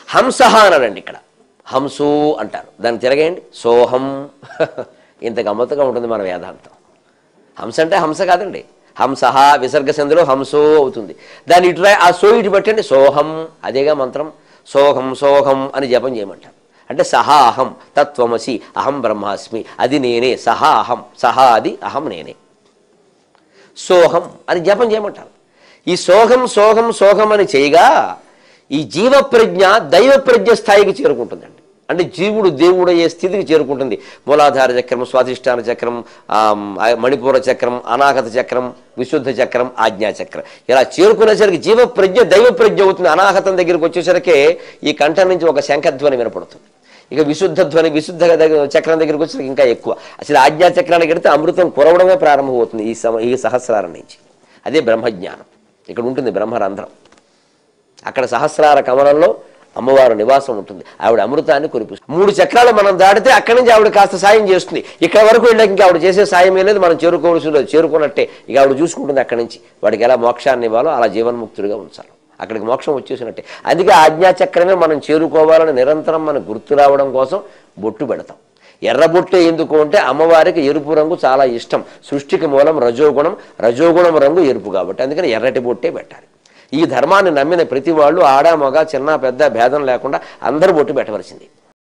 హంసహ అన్నాడండి ఇక్కడ హంసు అంటారు దాన్ని తిరగేయండి సోహం ఇంత గమ్మత్తుగా ఉంటుంది మన వేదాంతం హంస అంటే హంస కాదండి హంసహ విసర్గ సంధిలో హంసో అవుతుంది దాన్ని ఇటు రా- ఆ సో ఇటు పెట్టండి సోహం అదేగా మంత్రం సోహం సోహం అని జపం చేయమంటారు అంటే సహా అహం తత్వమసి అహం బ్రహ్మాస్మి అది నేనే సహా అహం సహా అది అహం నేనే సోహం అని జపం చేయమంటారు ఈ సోహం సోహం సోహం అని చేయగా ఈ జీవ ప్రజ్ఞ దైవ ప్రజ్ఞ స్థాయికి చేరుకుంటుందండి అంటే జీవుడు దేవుడు అయ్యే స్థితికి చేరుకుంటుంది మూలాధార చక్రం స్వాధిష్టాన చక్రం ఆమ్, ఆ మణిపూర చక్రం అనాగత చక్రం విశుద్ధ చక్రం ఆజ్ఞా చక్రం ఇలా చేరుకునేసరికి జీవ ప్రజ్ఞ దైవ ప్రజ్ఞ అవుతుంది అనాహతం దగ్గరికి వచ్చేసరికి ఈ కంఠం నుంచి ఒక శంఖధ్వని వినపడుతుంది ఇక విశుద్ధ ధ్వని విశుద్ధ దగ్గర చక్రం దగ్గరికి వచ్చి ఇంకా ఎక్కువ అసలు ఆజ్ఞా చక్రానికి వెడితే అమృతం కురవడమే ప్రారంభమవుతుంది ఈ సమ ఈ సహస్రారం నుంచి అదే బ్రహ్మజ్ఞానం ఇక్కడ ఉంటుంది బ్రహ్మరంధ్రం అక్కడ సహస్రార కమలంలో అమ్మవారు నివాసం ఉంటుంది ఆవిడ అమృతాన్ని కురిపిస్తుంది మూడు చక్రాలు మనం దాటితే అక్కడి నుంచి ఆవిడ కాస్త సాయం చేస్తుంది ఇక్కడ వరకు వెళ్ళాక ఇంకా ఆవిడ చేసే సాయం ఏం లేదు మనం చేరుకోవాల్సి లేదు చేరుకున్నట్టే ఇక ఆవిడ చూసుకుంటుంది అక్కడి నుంచి వాడికి ఎలా మోక్షాన్ని ఇవ్వాలో అలా జీవన్ముక్తుడిగా ఉంచాలి అక్కడికి మోక్షం వచ్చేసినట్టే అందుకే ఆజ్ఞాచక్రమే మనం చేరుకోవాలని నిరంతరం మనకు గుర్తు రావడం కోసం బొట్టు పెడతాం ఎర్ర బొట్టు ఎందుకు అంటే అమ్మవారికి ఎరుపు రంగు చాలా ఇష్టం సృష్టికి మూలం రజోగుణం రజోగుణం రంగు ఎరుపు కాబట్టి అందుకని ఎర్రటి బొట్టే పెట్టాలి ఈ ధర్మాన్ని నమ్మిన ప్రతి వాళ్ళు ఆడ మగ చిన్న పెద్ద భేదం లేకుండా అందరూ బొట్టు పెట్టవలసింది